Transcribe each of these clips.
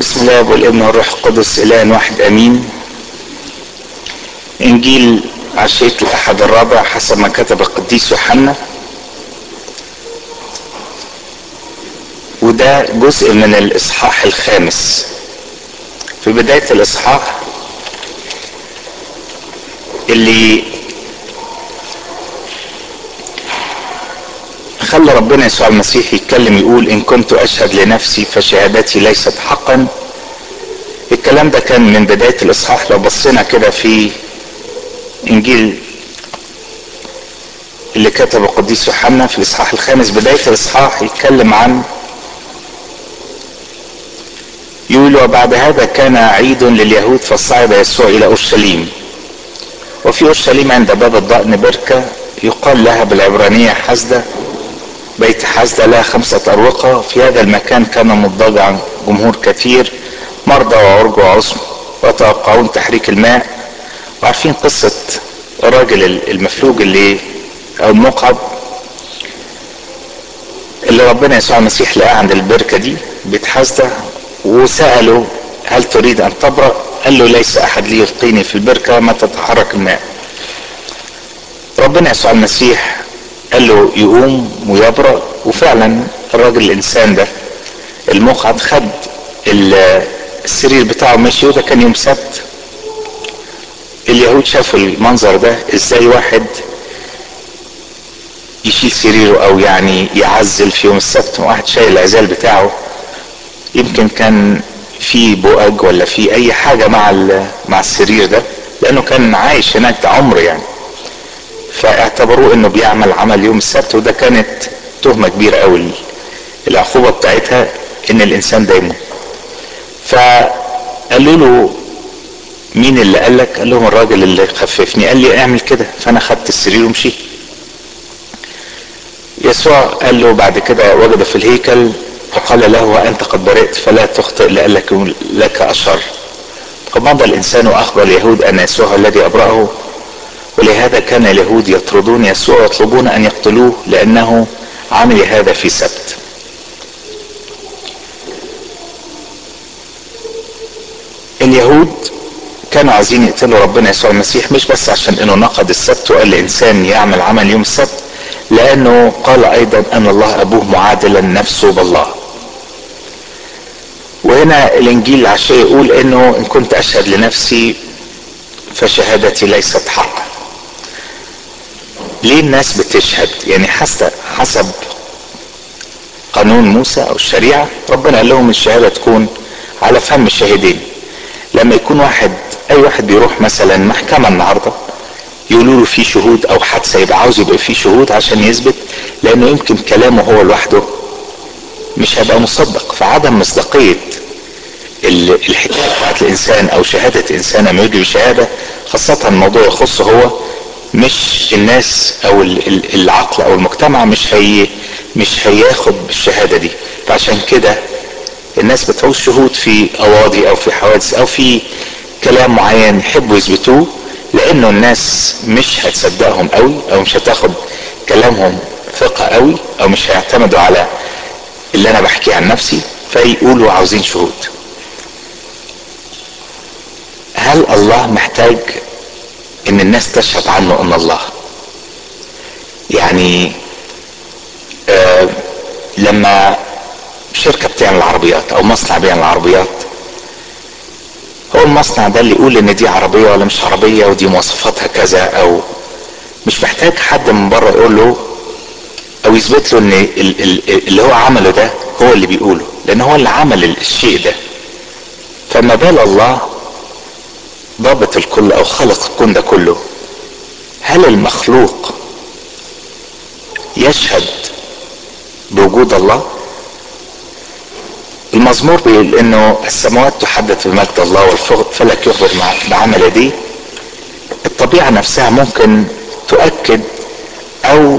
بسم الله والابن والروح القدس الان واحد امين انجيل عشية الاحد الرابع حسب ما كتب القديس يوحنا وده جزء من الاصحاح الخامس في بداية الاصحاح اللي خلى ربنا يسوع المسيح يتكلم يقول ان كنت اشهد لنفسي فشهادتي ليست حقا الكلام ده كان من بداية الاصحاح لو بصينا كده في انجيل اللي كتبه القديس يوحنا في الاصحاح الخامس بداية الاصحاح يتكلم عن يقول وبعد هذا كان عيد لليهود فصعد يسوع الى اورشليم وفي اورشليم عند باب الضأن بركة يقال لها بالعبرانية حسدة بيت حسدة لها خمسة أروقة في هذا المكان كان مضطجعا جمهور كثير مرضى وعرج وعصم ويتوقعون تحريك الماء وعارفين قصة الراجل المفلوج اللي أو المقعد اللي ربنا يسوع المسيح لقاه عند البركة دي بيت حسدة وسأله هل تريد أن تبرأ؟ قال له ليس أحد ليلقيني في البركة ما تتحرك الماء ربنا يسوع المسيح قال له يقوم ويبرأ وفعلا الراجل الانسان ده المقعد خد السرير بتاعه ماشي وده كان يوم سبت اليهود شافوا المنظر ده ازاي واحد يشيل سريره او يعني يعزل في يوم السبت واحد شايل العزال بتاعه يمكن كان في بؤج ولا في اي حاجة مع مع السرير ده لانه كان عايش هناك ده عمر يعني فاعتبروه انه بيعمل عمل يوم السبت وده كانت تهمة كبيرة قوي العقوبة بتاعتها ان الانسان ده يموت فقالوا له مين اللي قال لك قال لهم الراجل اللي خففني قال لي اعمل كده فانا خدت السرير ومشيت يسوع قال له بعد كده وجد في الهيكل وقال له وانت قد برئت فلا تخطئ لألك لك اشر فمضى الانسان واخبر اليهود ان يسوع الذي ابرأه ولهذا كان اليهود يطردون يسوع ويطلبون ان يقتلوه لانه عمل هذا في سبت اليهود كانوا عايزين يقتلوا ربنا يسوع المسيح مش بس عشان انه نقد السبت وقال الانسان يعمل عمل يوم السبت لانه قال ايضا ان الله ابوه معادلا نفسه بالله وهنا الانجيل العشاء يقول انه ان كنت اشهد لنفسي فشهادتي ليست حقا ليه الناس بتشهد يعني حسب حسب قانون موسى او الشريعة ربنا قال لهم الشهادة تكون على فم الشاهدين لما يكون واحد اي واحد بيروح مثلا محكمة النهاردة يقولوا له في شهود او حادثة يبقى عاوز يبقى في شهود عشان يثبت لانه يمكن كلامه هو لوحده مش هيبقى مصدق فعدم مصداقية الحكاية بتاعت الانسان او شهادة انسان لما يجي بشهادة خاصة الموضوع يخصه هو مش الناس او العقل او المجتمع مش هي مش هياخد بالشهادة دي فعشان كده الناس بتعوز شهود في قواضي او في حوادث او في كلام معين يحبوا يثبتوه لانه الناس مش هتصدقهم قوي او مش هتاخد كلامهم ثقة قوي او مش هيعتمدوا على اللي انا بحكيه عن نفسي فيقولوا عاوزين شهود هل الله محتاج ان الناس تشهد عنه ان الله يعني آه لما شركة بتعمل عربيات او مصنع بيعمل عربيات هو المصنع ده اللي يقول ان دي عربية ولا مش عربية ودي مواصفاتها كذا او مش محتاج حد من بره يقول له او يثبت له ان اللي هو عمله ده هو اللي بيقوله لان هو اللي عمل الشيء ده فما بال الله ضابط الكل او خلق الكون ده كله هل المخلوق يشهد بوجود الله المزمور بيقول انه السماوات تحدث بمجد الله والفلك يخبر بعمل يديه الطبيعة نفسها ممكن تؤكد او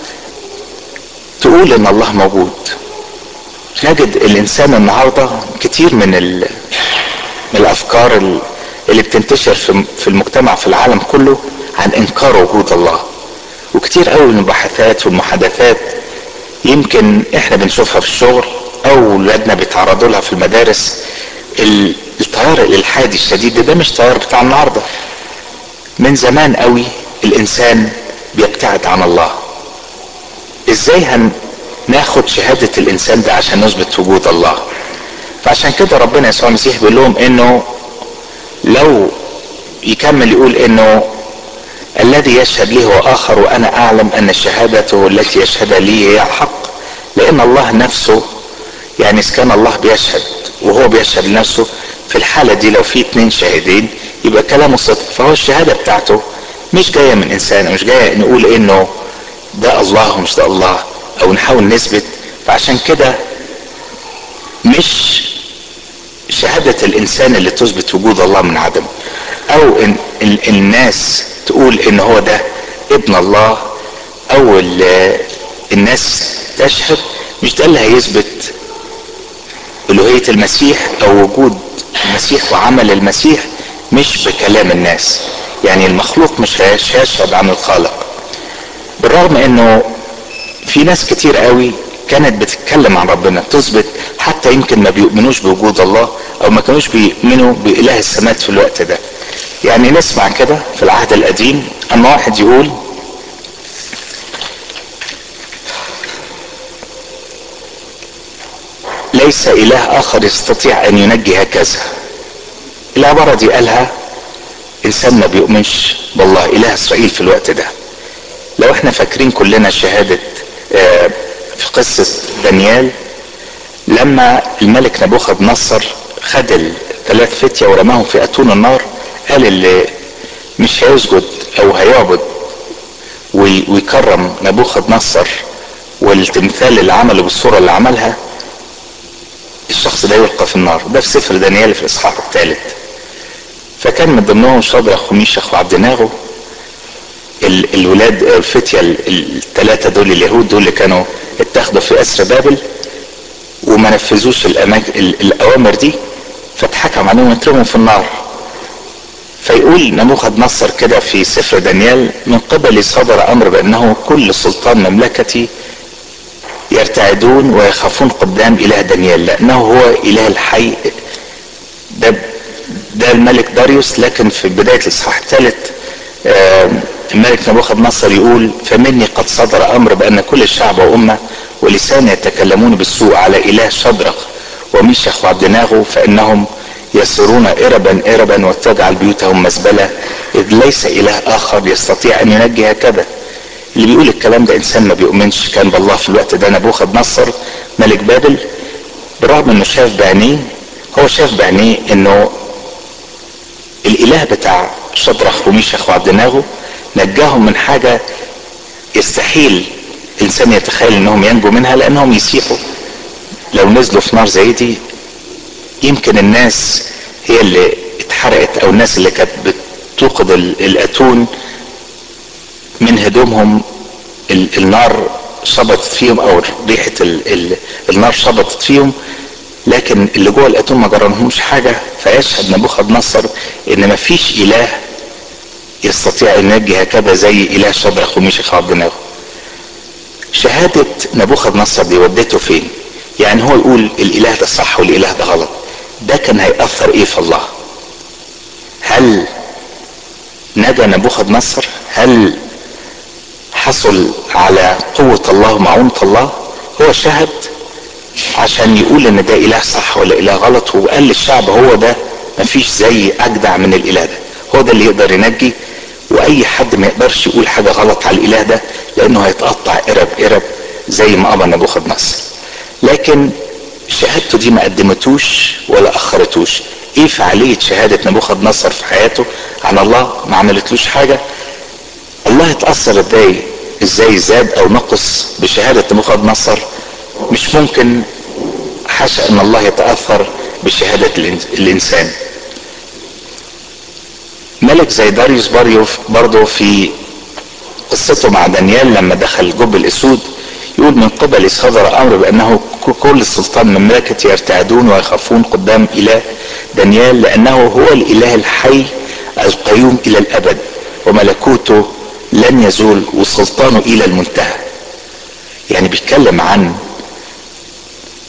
تقول ان الله موجود نجد الانسان النهاردة كتير من, من الافكار اللي بتنتشر في المجتمع في العالم كله عن انكار وجود الله وكتير قوي من البحثات والمحادثات يمكن احنا بنشوفها في الشغل او ولادنا بيتعرضوا لها في المدارس التيار الالحادي الشديد ده مش تيار بتاع النهارده من زمان قوي الانسان بيبتعد عن الله ازاي هناخد شهادة الانسان ده عشان نثبت وجود الله فعشان كده ربنا يسوع المسيح بيقول لهم انه لو يكمل يقول انه الذي يشهد لي هو اخر وانا اعلم ان شهادته التي يشهد لي هي حق لان الله نفسه يعني اذا كان الله بيشهد وهو بيشهد لنفسه في الحالة دي لو في اتنين شاهدين يبقى كلامه صدق فهو الشهادة بتاعته مش جاية من انسان مش جاية نقول انه ده الله ومش ده الله او نحاول نثبت فعشان كده مش شهادة الانسان اللي تثبت وجود الله من عدم او ان ال- الناس تقول ان هو ده ابن الله او ال- الناس تشهد مش ده اللي هيثبت الوهية المسيح او وجود المسيح وعمل المسيح مش بكلام الناس يعني المخلوق مش هيشهد عن الخالق بالرغم انه في ناس كتير قوي كانت بتتكلم عن ربنا تثبت حتى يمكن ما بيؤمنوش بوجود الله او ما كانوش بيؤمنوا باله السماء في الوقت ده يعني نسمع كده في العهد القديم اما واحد يقول ليس اله اخر يستطيع ان ينجي هكذا العبارة دي قالها انسان ما بيؤمنش بالله اله اسرائيل في الوقت ده لو احنا فاكرين كلنا شهادة اه في قصة دانيال لما الملك نبوخذ نصر خد الثلاث فتية ورماهم في اتون النار قال اللي مش هيسجد او هيعبد ويكرم نبوخذ نصر والتمثال اللي عمله بالصورة اللي عملها الشخص ده يلقى في النار ده في سفر دانيال في الاصحاح الثالث فكان من ضمنهم شدرخ وميشخ وعبد ناغو الولاد الفتية الثلاثة دول اليهود دول اللي كانوا اتاخدوا في أسر بابل وما نفذوش الأماك... الأوامر دي فاتحكم عليهم يترموا في النار فيقول نبوخذ نصر كده في سفر دانيال من قبل صدر أمر بأنه كل سلطان مملكتي يرتعدون ويخافون قدام إله دانيال لأنه هو إله الحي ده ده الملك داريوس لكن في بداية الإصحاح الثالث الملك نبوخذ نصر يقول فمني قد صدر أمر بأن كل الشعب وأمة ولسان يتكلمون بالسوء على إله شدرخ وميشخ وعبد ناغو فإنهم يسرون إربا إربا وتجعل بيوتهم مزبلة إذ ليس إله آخر يستطيع أن ينجي هكذا اللي بيقول الكلام ده إنسان ما بيؤمنش كان بالله في الوقت ده نبوخذ نصر ملك بابل بالرغم إنه شاف بعينيه هو شاف بعينيه إنه الإله بتاع شدرخ وميشخ وعبد ناغو نجاهم من حاجة يستحيل إنسان يتخيل إنهم ينجوا منها لأنهم يسيحوا لو نزلوا في نار زي دي يمكن الناس هي اللي اتحرقت أو الناس اللي كانت بتوقد الأتون من هدومهم النار شبطت فيهم أو ريحة النار شبطت فيهم لكن اللي جوه الاتون ما جرالهمش حاجه فيشهد نبوخذ نصر ان ما فيش اله يستطيع ان ينجي هكذا زي اله شدرخ وميشخ وعبد ناغو شهادة نبوخذ نصر دي ودته فين يعني هو يقول الاله ده صح والاله ده غلط ده كان هيأثر ايه في الله هل نجا نبوخذ نصر هل حصل على قوة الله ومعونة الله هو شهد عشان يقول ان ده اله صح ولا اله غلط وقال للشعب هو ده مفيش زي اجدع من الاله ده هو ده اللي يقدر ينجي واي حد ما يقدرش يقول حاجه غلط على الاله ده لانه هيتقطع قرب قرب زي ما ابى نبوخذ نصر لكن شهادته دي ما قدمتوش ولا اخرتوش ايه فعاليه شهاده نبوخذ نصر في حياته عن الله ما عملتلوش حاجه الله اتاثر ازاي ازاي زاد او نقص بشهاده نبوخذ نصر مش ممكن حاشا ان الله يتاثر بشهاده الانسان ملك زي داريوس باريوف برضه في قصته مع دانيال لما دخل جب الاسود يقول من قبل صدر امر بانه كل السلطان مملكتي يرتعدون ويخافون قدام اله دانيال لانه هو الاله الحي القيوم الى الابد وملكوته لن يزول وسلطانه الى المنتهى يعني بيتكلم عن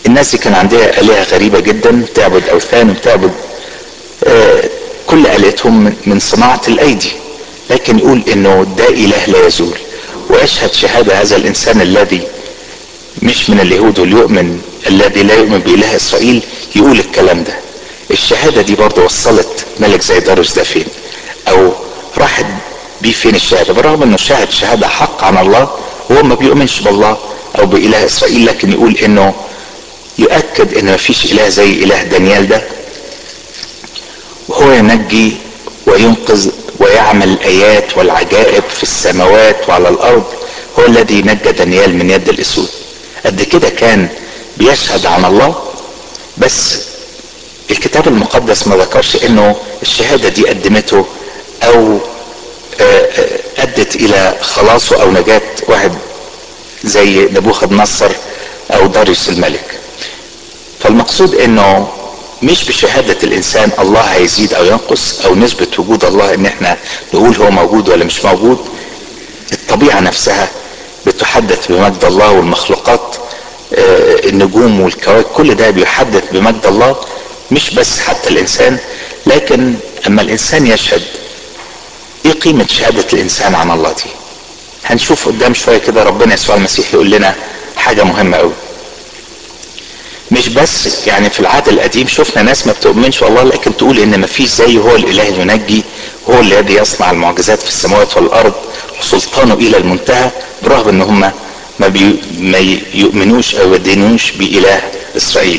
الناس دي كان عندها آلهة غريبة جدا تعبد أوثان وتعبد آه كل آلهتهم من صناعة الأيدي لكن يقول إنه ده إله لا يزول ويشهد شهادة هذا الإنسان الذي مش من اليهود واللي يؤمن الذي لا يؤمن بإله إسرائيل يقول الكلام ده الشهادة دي برضه وصلت ملك زي دارس ده فين أو راحت بيه فين الشهادة بالرغم إنه شاهد شهادة حق عن الله وهو ما بيؤمنش بالله أو بإله إسرائيل لكن يقول إنه يؤكد إن مفيش إله زي إله دانيال ده وهو ينجي وينقذ ويعمل الآيات والعجائب في السماوات وعلى الأرض هو الذي نجى دانيال من يد الأسود قد كده كان بيشهد عن الله بس الكتاب المقدس ما ذكرش انه الشهاده دي قدمته او ادت الى خلاصه او نجاه واحد زي نبوخذ نصر او داريوس الملك فالمقصود انه مش بشهادة الانسان الله هيزيد او ينقص او نسبة وجود الله ان احنا نقول هو موجود ولا مش موجود الطبيعة نفسها بتحدث بمجد الله والمخلوقات النجوم والكواكب كل ده بيحدث بمجد الله مش بس حتى الانسان لكن اما الانسان يشهد ايه قيمة شهادة الانسان عن الله دي هنشوف قدام شوية كده ربنا يسوع المسيح يقول لنا حاجة مهمة قوي مش بس يعني في العهد القديم شفنا ناس ما بتؤمنش والله لكن تقول ان ما فيش زيه هو الاله ينجي هو الذي يصنع المعجزات في السماوات والارض وسلطانه الى المنتهى برغم ان هم ما, بي ما يؤمنوش او يدينوش باله اسرائيل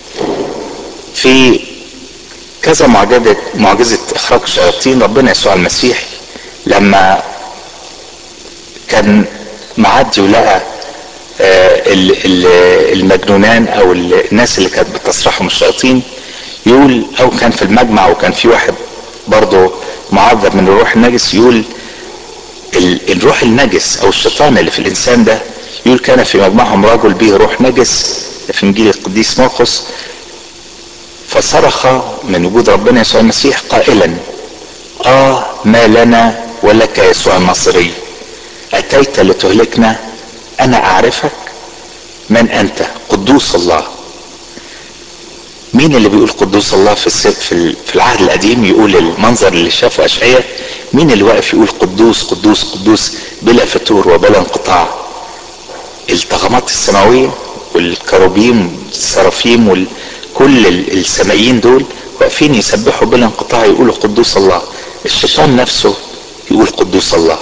في كذا معجزة معجزة إخراج الشياطين ربنا يسوع المسيح لما كان معدي ولقى المجنونان أو الناس اللي كانت بتصرحهم الشياطين يقول أو كان في المجمع وكان في واحد برضه معذب من الروح النجس يقول الروح النجس أو الشيطان اللي في الإنسان ده يقول كان في مجمعهم رجل به روح نجس في إنجيل القديس مرقس فصرخ من وجود ربنا يسوع المسيح قائلا اه ما لنا ولك يسوع الناصري اتيت لتهلكنا انا اعرفك من انت قدوس الله مين اللي بيقول قدوس الله في في في العهد القديم يقول المنظر اللي شافه اشعياء مين اللي واقف يقول قدوس قدوس قدوس بلا فتور وبلا انقطاع الطغمات السماويه والكروبيم والسرافيم وال كل السمائيين دول واقفين يسبحوا بلا انقطاع يقولوا قدوس الله الشيطان نفسه يقول قدوس الله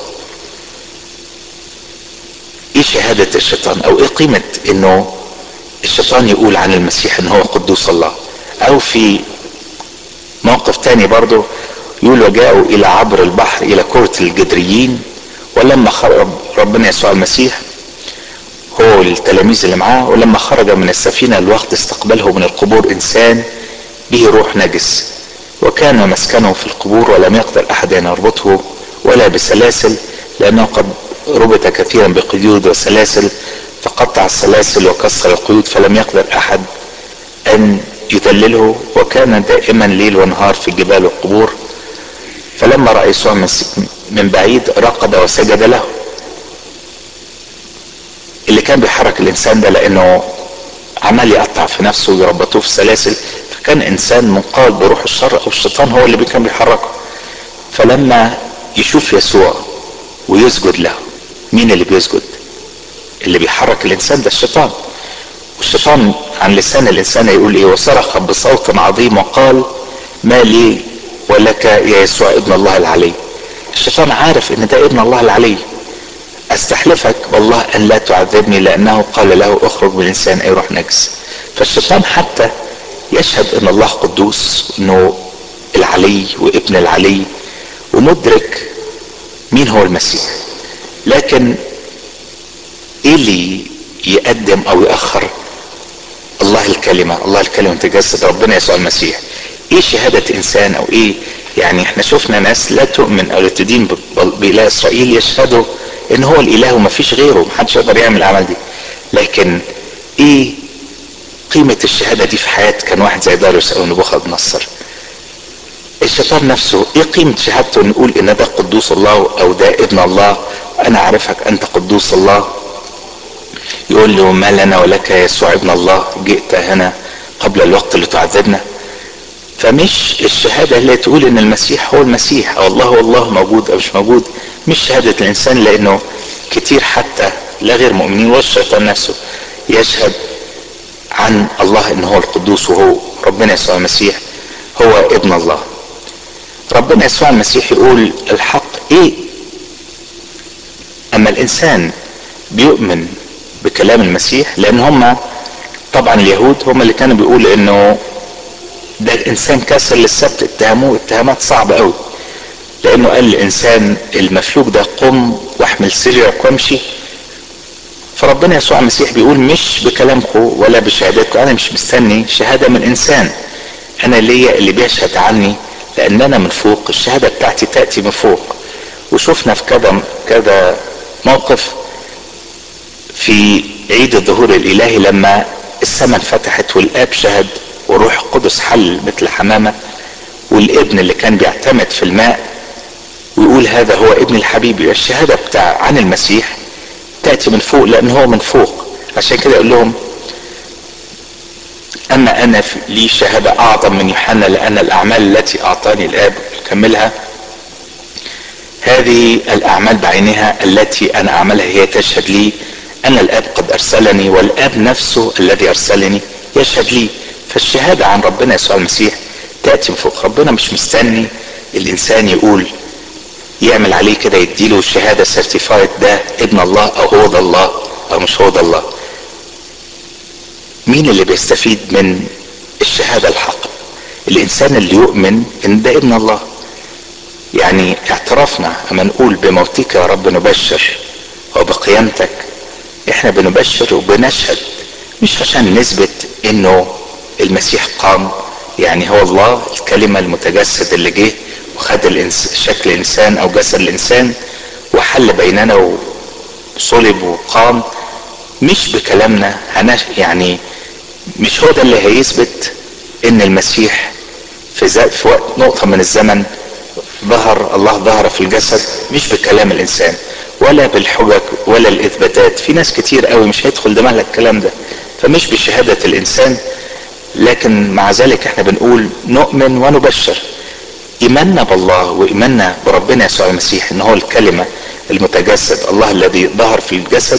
ايه شهادة الشيطان او ايه قيمة انه الشيطان يقول عن المسيح ان هو قدوس الله او في موقف تاني برضه يقول وجاءوا الى عبر البحر الى كرة الجدريين ولما خرج ربنا يسوع المسيح هو التلاميذ اللي معاه ولما خرج من السفينة الوقت استقبله من القبور إنسان به روح نجس وكان مسكنه في القبور ولم يقدر أحد أن يربطه ولا بسلاسل لأنه قد ربط كثيرا بقيود وسلاسل فقطع السلاسل وكسر القيود فلم يقدر أحد أن يدلله وكان دائما ليل ونهار في الجبال والقبور فلما رأى يسوع من بعيد رقد وسجد له اللي كان بيحرك الانسان ده لانه عمال يقطع في نفسه ويربطوه في سلاسل فكان انسان منقاد بروح الشر او الشيطان هو اللي كان بيحركه فلما يشوف يسوع ويسجد له مين اللي بيسجد اللي بيحرك الانسان ده الشيطان والشيطان عن لسان الانسان يقول ايه وصرخ بصوت عظيم وقال ما لي ولك يا يسوع ابن الله العلي الشيطان عارف ان ده ابن الله العلي استحلفك والله ان لا تعذبني لانه قال له اخرج من الانسان اي روح نجس فالشيطان حتى يشهد ان الله قدوس انه العلي وابن العلي ومدرك مين هو المسيح لكن ايه اللي يقدم او يأخر الله الكلمة الله الكلمة تجسد ربنا يسوع المسيح ايه شهادة انسان او ايه يعني احنا شفنا ناس لا تؤمن او لا تدين بإله اسرائيل يشهدوا ان هو الاله وما فيش غيره محدش يقدر يعمل العمل دي لكن ايه قيمة الشهادة دي في حياة كان واحد زي داريوس او نبوخذ نصر الشيطان نفسه ايه قيمة شهادته نقول ان ده قدوس الله او ده ابن الله انا اعرفك انت قدوس الله يقول له ما لنا ولك يا يسوع ابن الله جئت هنا قبل الوقت لتعذبنا فمش الشهادة اللي تقول ان المسيح هو المسيح او الله هو الله موجود او مش موجود مش شهادة الانسان لانه كتير حتى لا غير مؤمنين والشيطان نفسه يشهد عن الله ان هو القدوس وهو ربنا يسوع المسيح هو ابن الله ربنا يسوع المسيح يقول الحق ايه اما الانسان بيؤمن بكلام المسيح لان هم طبعا اليهود هم اللي كانوا بيقولوا انه ده الانسان كسر للسبت اتهموه اتهامات صعبه قوي لانه قال الانسان المفلوج ده قم واحمل سريرك وامشي فربنا يسوع المسيح بيقول مش بكلامكم ولا بشهادتكم انا مش مستني شهاده من انسان انا ليا اللي بيشهد عني لان انا من فوق الشهاده بتاعتي تاتي من فوق وشفنا في كذا كذا موقف في عيد الظهور الالهي لما السماء انفتحت والاب شهد والروح القدس حل مثل حمامه والابن اللي كان بيعتمد في الماء ويقول هذا هو ابن الحبيب الشهاده بتاع عن المسيح تاتي من فوق لان هو من فوق عشان كده يقول لهم اما انا لي شهاده اعظم من يوحنا لان الاعمال التي اعطاني الاب كملها هذه الاعمال بعينها التي انا اعملها هي تشهد لي ان الاب قد ارسلني والاب نفسه الذي ارسلني يشهد لي فالشهاده عن ربنا يسوع المسيح تاتي من فوق ربنا مش مستني الانسان يقول يعمل عليه كده يديله شهاده سيرتيفايد ده ابن الله او هو ده الله او مش هو ده الله مين اللي بيستفيد من الشهاده الحق الانسان اللي يؤمن ان ده ابن الله يعني اعترافنا اما نقول بموتك يا رب نبشر وبقيامتك احنا بنبشر وبنشهد مش عشان نثبت انه المسيح قام يعني هو الله الكلمة المتجسد اللي جه وخد الإنس... شكل انسان او جسد الانسان وحل بيننا وصلب وقام مش بكلامنا هنش يعني مش هو ده اللي هيثبت ان المسيح في, ز... في وقت نقطة من الزمن ظهر الله ظهر في الجسد مش بكلام الانسان ولا بالحجج ولا الاثباتات في ناس كتير قوي مش هيدخل دماغها الكلام ده فمش بشهادة الانسان لكن مع ذلك احنا بنقول نؤمن ونبشر ايماننا بالله وايماننا بربنا يسوع المسيح ان هو الكلمة المتجسد الله الذي ظهر في الجسد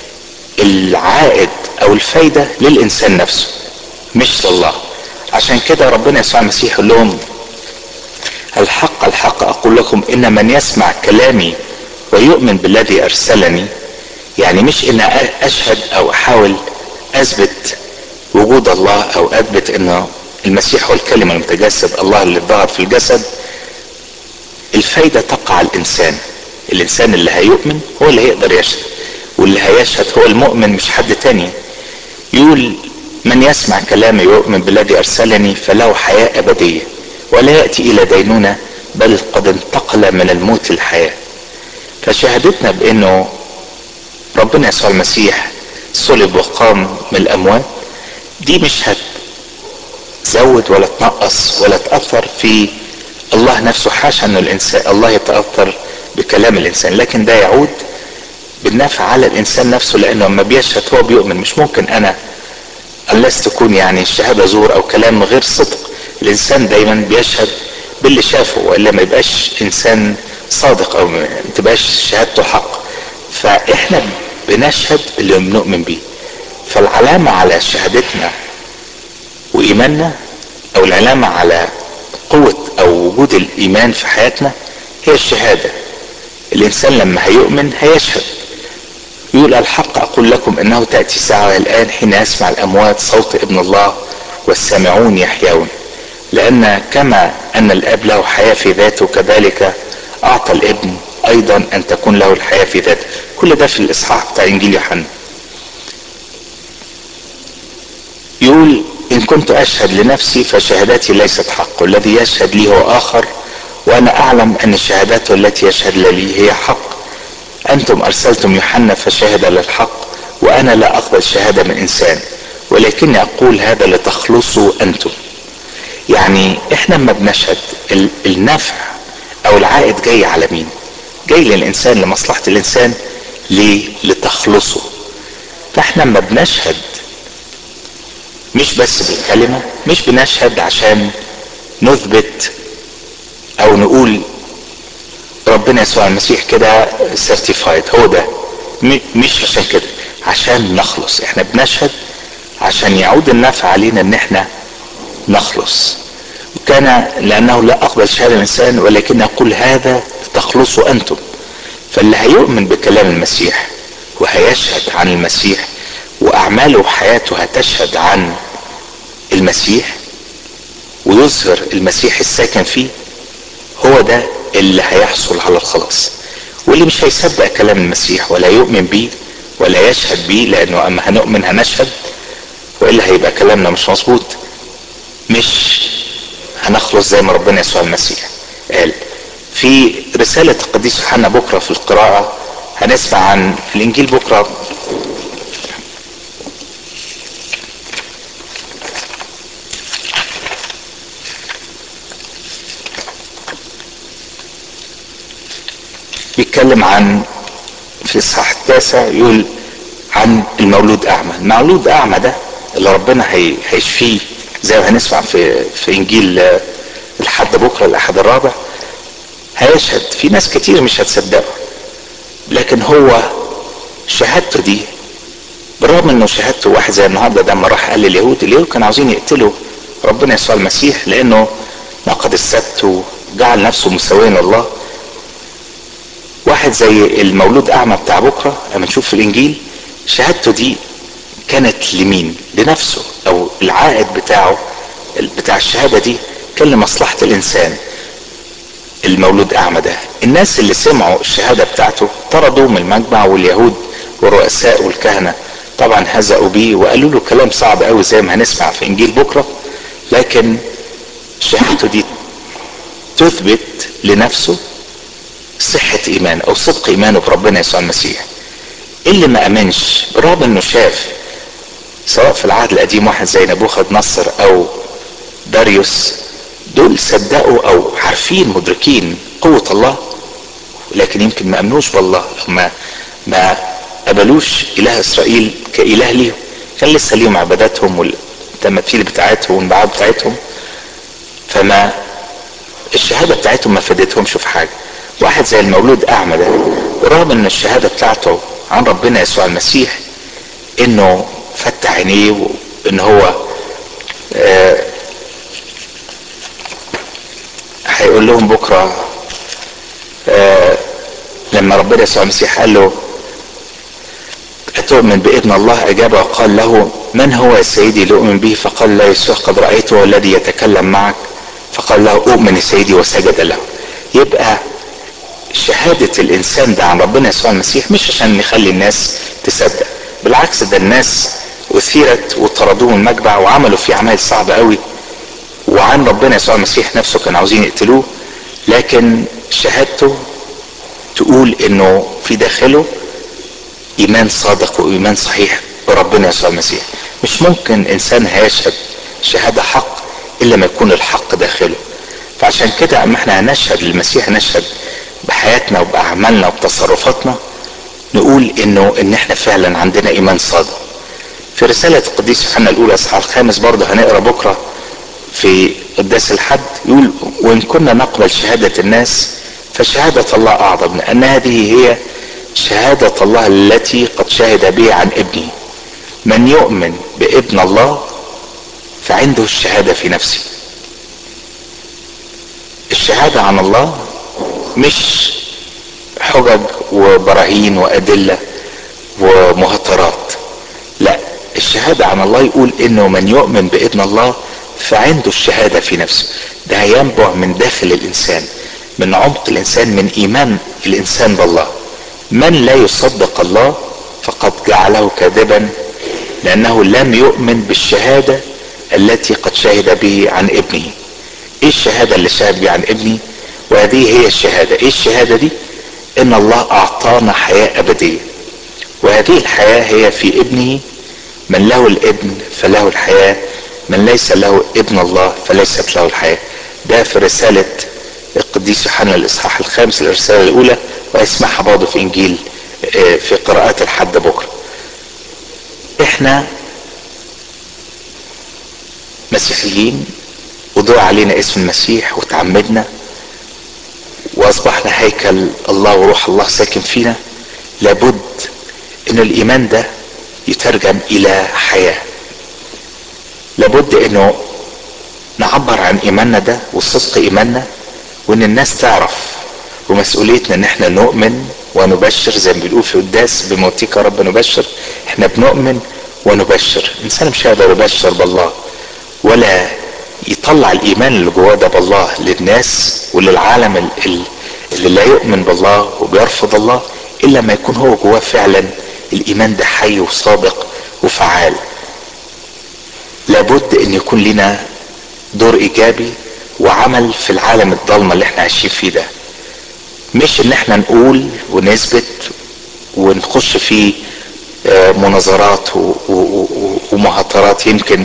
العائد او الفايدة للانسان نفسه مش لله عشان كده ربنا يسوع المسيح يقول لهم الحق الحق اقول لكم ان من يسمع كلامي ويؤمن بالذي ارسلني يعني مش ان اشهد او احاول اثبت وجود الله او اثبت انه المسيح هو الكلمه المتجسد الله اللي ظهر في الجسد الفايده تقع على الانسان الانسان اللي هيؤمن هو اللي هيقدر يشهد واللي هيشهد هو المؤمن مش حد تاني يقول من يسمع كلامي ويؤمن بالذي ارسلني فله حياه ابديه ولا ياتي الى دينونه بل قد انتقل من الموت للحياه فشهادتنا بانه ربنا يسوع المسيح صلب وقام من الاموات دي مش هتزود ولا تنقص ولا تاثر في الله نفسه حاشا انه الانسان الله يتاثر بكلام الانسان لكن ده يعود بالنفع على الانسان نفسه لانه لما بيشهد هو بيؤمن مش ممكن انا unless تكون يعني الشهاده زور او كلام غير صدق الانسان دايما بيشهد باللي شافه والا ما يبقاش انسان صادق او ما تبقاش شهادته حق فاحنا بنشهد اللي بنؤمن بيه فالعلامة على شهادتنا وإيماننا أو العلامة على قوة أو وجود الإيمان في حياتنا هي الشهادة الإنسان لما هيؤمن هيشهد يقول الحق أقول لكم أنه تأتي ساعة الآن حين يسمع الأموات صوت ابن الله والسامعون يحيون لأن كما أن الأب له حياة في ذاته كذلك أعطى الابن أيضا أن تكون له الحياة في ذاته كل ده في الإصحاح بتاع إنجيل يوحنا يقول إن كنت أشهد لنفسي فشهادتي ليست حق والذي يشهد لي هو آخر وأنا أعلم أن شهادته التي يشهد لي هي حق أنتم أرسلتم يوحنا فشهد للحق وأنا لا أقبل شهادة من إنسان ولكني أقول هذا لتخلصوا أنتم يعني إحنا ما بنشهد النفع أو العائد جاي على مين جاي للإنسان لمصلحة الإنسان ليه لتخلصه فاحنا ما بنشهد مش بس بالكلمة مش بنشهد عشان نثبت او نقول ربنا يسوع المسيح كده سيرتيفايد هو ده مش عشان كده عشان نخلص احنا بنشهد عشان يعود النفع علينا ان احنا نخلص وكان لانه لا اقبل شهاده الانسان ولكن اقول هذا لتخلصوا انتم فاللي هيؤمن بكلام المسيح وهيشهد عن المسيح واعماله وحياته هتشهد عن المسيح ويظهر المسيح الساكن فيه هو ده اللي هيحصل على الخلاص واللي مش هيصدق كلام المسيح ولا يؤمن بيه ولا يشهد بيه لانه اما هنؤمن هنشهد والا هيبقى كلامنا مش مظبوط مش هنخلص زي ما ربنا يسوع المسيح قال في رسالة القديس يوحنا بكرة في القراءة هنسمع عن الإنجيل بكرة بيتكلم عن في الإصحاح التاسع يقول عن المولود أعمى المولود أعمى ده اللي ربنا هي هيشفيه زي ما هنسمع في في إنجيل الحد بكرة الأحد الرابع هيشهد في ناس كتير مش هتصدقه لكن هو شهادته دي بالرغم انه شهادته واحد زي النهارده ده لما راح قال لليهود اليهود كانوا عاوزين يقتلوا ربنا يسوع المسيح لانه نقض السبت وجعل نفسه مساويا لله واحد زي المولود اعمى بتاع بكره لما نشوف في الانجيل شهادته دي كانت لمين لنفسه او العائد بتاعه بتاع الشهاده دي كان لمصلحه الانسان المولود اعمى ده الناس اللي سمعوا الشهاده بتاعته طردوه من المجمع واليهود والرؤساء والكهنه طبعا هزأوا بيه وقالوا له كلام صعب قوي زي ما هنسمع في انجيل بكره لكن شهادته دي تثبت لنفسه صحة ايمان او صدق ايمانه بربنا يسوع المسيح اللي ما امنش بالرغم انه شاف سواء في العهد القديم واحد زي نبوخذ نصر او داريوس دول صدقوا او عارفين مدركين قوة الله لكن يمكن ما امنوش بالله ما ما قبلوش اله اسرائيل كاله ليهم كان لسه ليهم عباداتهم والتماثيل بتاعتهم والبعاد بتاعتهم فما الشهاده بتاعتهم ما فادتهمش في حاجه واحد زي المولود اعمى ده برغم ان الشهاده بتاعته عن ربنا يسوع المسيح انه فتح عينيه وان هو آه هيقول لهم بكره آه لما ربنا يسوع المسيح قال له أتؤمن بابن الله أجاب وقال له من هو يا سيدي لأؤمن به فقال لا يسوع قد رأيته الذي يتكلم معك فقال له أؤمن يا سيدي وسجد له يبقى شهادة الإنسان ده عن ربنا يسوع المسيح مش عشان نخلي الناس تصدق بالعكس ده الناس أثيرت وطردوه من المجمع وعملوا فيه أعمال صعبة قوي وعن ربنا يسوع المسيح نفسه كانوا عاوزين يقتلوه لكن شهادته تقول انه في داخله ايمان صادق وايمان صحيح بربنا يسوع المسيح مش ممكن انسان هيشهد شهاده حق الا ما يكون الحق داخله فعشان كده اما احنا هنشهد للمسيح نشهد بحياتنا وباعمالنا وبتصرفاتنا نقول انه ان احنا فعلا عندنا ايمان صادق في رسالة القديس يوحنا الأولى إصحاح الخامس برضه هنقرا بكرة في قداس الحد يقول وإن كنا نقبل شهادة الناس فشهادة الله أعظم لأن هذه هي شهادة الله التي قد شهد به عن ابنه من يؤمن بابن الله فعنده الشهادة في نفسه الشهادة عن الله مش حجج وبراهين وأدلة ومهترات لا الشهادة عن الله يقول انه من يؤمن بابن الله فعنده الشهادة في نفسه ده ينبع من داخل الانسان من عمق الانسان من ايمان الانسان بالله من لا يصدق الله فقد جعله كاذبا لانه لم يؤمن بالشهادة التي قد شهد به عن ابنه ايه الشهادة اللي شهد بها عن ابنه وهذه هي الشهادة ايه الشهادة دي ان الله اعطانا حياة ابدية وهذه الحياة هي في ابنه من له الابن فله الحياة من ليس له ابن الله فليست له الحياة ده في رسالة القديس يوحنا الإصحاح الخامس الرسالة الأولى واسمعها برضه في إنجيل في قراءات الحد بكرة احنا مسيحيين وضوع علينا اسم المسيح وتعمدنا واصبحنا هيكل الله وروح الله ساكن فينا لابد ان الايمان ده يترجم الى حياه لابد انه نعبر عن ايماننا ده وصدق ايماننا وان الناس تعرف ومسؤوليتنا ان احنا نؤمن ونبشر زي ما بنقول في قداس بموتيك يا رب نبشر احنا بنؤمن ونبشر الانسان مش هيقدر يبشر بالله ولا يطلع الايمان اللي جواه ده بالله للناس وللعالم اللي لا يؤمن بالله وبيرفض الله الا ما يكون هو جواه فعلا الايمان ده حي وصادق وفعال لابد ان يكون لنا دور ايجابي وعمل في العالم الضلمه اللي احنا عايشين فيه ده مش ان احنا نقول ونثبت ونخش في مناظرات ومهاترات يمكن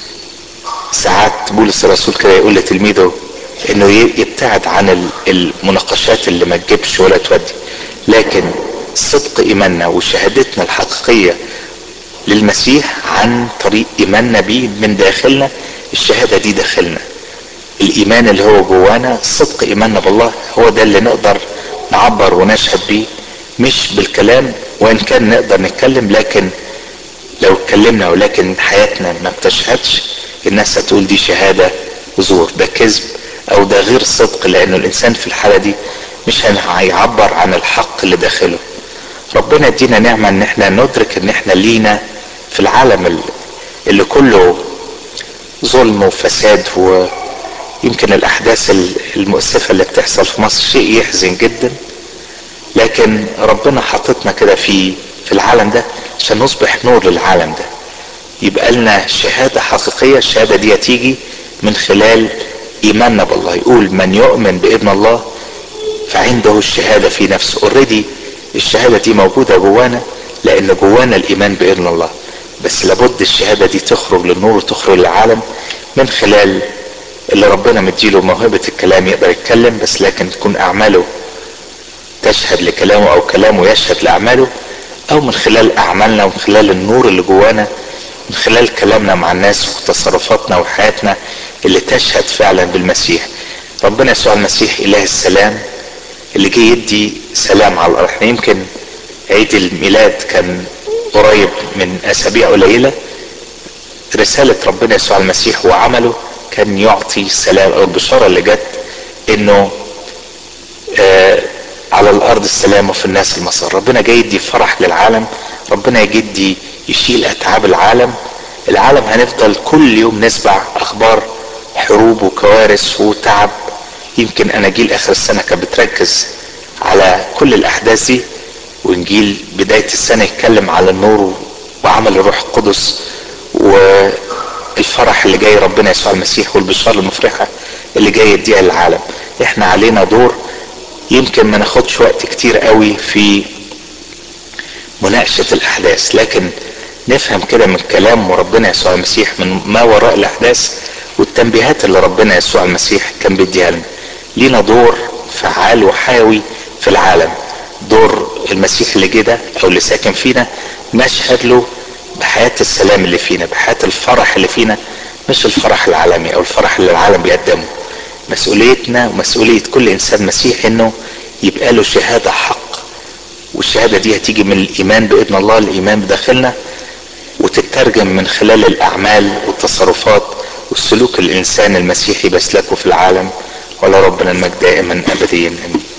ساعات بولس الرسول كده يقول لتلميذه انه يبتعد عن المناقشات اللي ما تجيبش ولا تودي لكن صدق ايماننا وشهادتنا الحقيقيه للمسيح عن طريق ايماننا بيه من داخلنا الشهاده دي داخلنا الايمان اللي هو جوانا صدق ايماننا بالله هو ده اللي نقدر نعبر ونشهد بيه مش بالكلام وان كان نقدر نتكلم لكن لو اتكلمنا ولكن حياتنا ما بتشهدش الناس هتقول دي شهاده زور ده كذب او ده غير صدق لانه الانسان في الحاله دي مش هيعبر عن الحق اللي داخله ربنا يدينا نعمه ان احنا ندرك ان احنا لينا في العالم اللي كله ظلم وفساد ويمكن الاحداث المؤسفه اللي بتحصل في مصر شيء يحزن جدا لكن ربنا حاططنا كده في في العالم ده عشان نصبح نور للعالم ده يبقى لنا شهاده حقيقيه الشهاده دي تيجي من خلال ايماننا بالله يقول من يؤمن بابن الله فعنده الشهاده في نفسه اوريدي الشهاده دي موجوده جوانا لان جوانا الايمان بابن الله بس لابد الشهاده دي تخرج للنور وتخرج للعالم من خلال اللي ربنا مديله موهبه الكلام يقدر يتكلم بس لكن تكون اعماله تشهد لكلامه او كلامه يشهد لاعماله او من خلال اعمالنا ومن خلال النور اللي جوانا من خلال كلامنا مع الناس وتصرفاتنا وحياتنا اللي تشهد فعلا بالمسيح ربنا يسوع المسيح اله السلام اللي جه يدي سلام على الارض احنا يمكن عيد الميلاد كان قريب من اسابيع قليله رساله ربنا يسوع المسيح وعمله كان يعطي السلام او البشاره اللي جت انه آه على الارض السلام وفي الناس المسار ربنا جاي يدي فرح للعالم ربنا جاي يدي يشيل اتعاب العالم العالم هنفضل كل يوم نسمع اخبار حروب وكوارث وتعب يمكن اناجيل اخر السنه كانت بتركز على كل الاحداث دي وانجيل بدايه السنه يتكلم على النور وعمل الروح القدس والفرح اللي جاي ربنا يسوع المسيح والبشاره المفرحه اللي جاي يديها للعالم احنا علينا دور يمكن ما ناخدش وقت كتير قوي في مناقشه الاحداث لكن نفهم كده من كلام ربنا يسوع المسيح من ما وراء الاحداث والتنبيهات اللي ربنا يسوع المسيح كان بيديها لنا لينا دور فعال وحيوي في العالم دور المسيح اللي جه ده او اللي ساكن فينا نشهد له بحياة السلام اللي فينا بحياة الفرح اللي فينا مش الفرح العالمي او الفرح اللي العالم بيقدمه مسؤوليتنا ومسؤولية كل انسان مسيحي انه يبقى له شهادة حق والشهادة دي هتيجي من الايمان بابن الله الايمان بداخلنا وتترجم من خلال الاعمال والتصرفات والسلوك الانسان المسيحي بسلكه في العالم ولا ربنا المجد دائما ابديا امين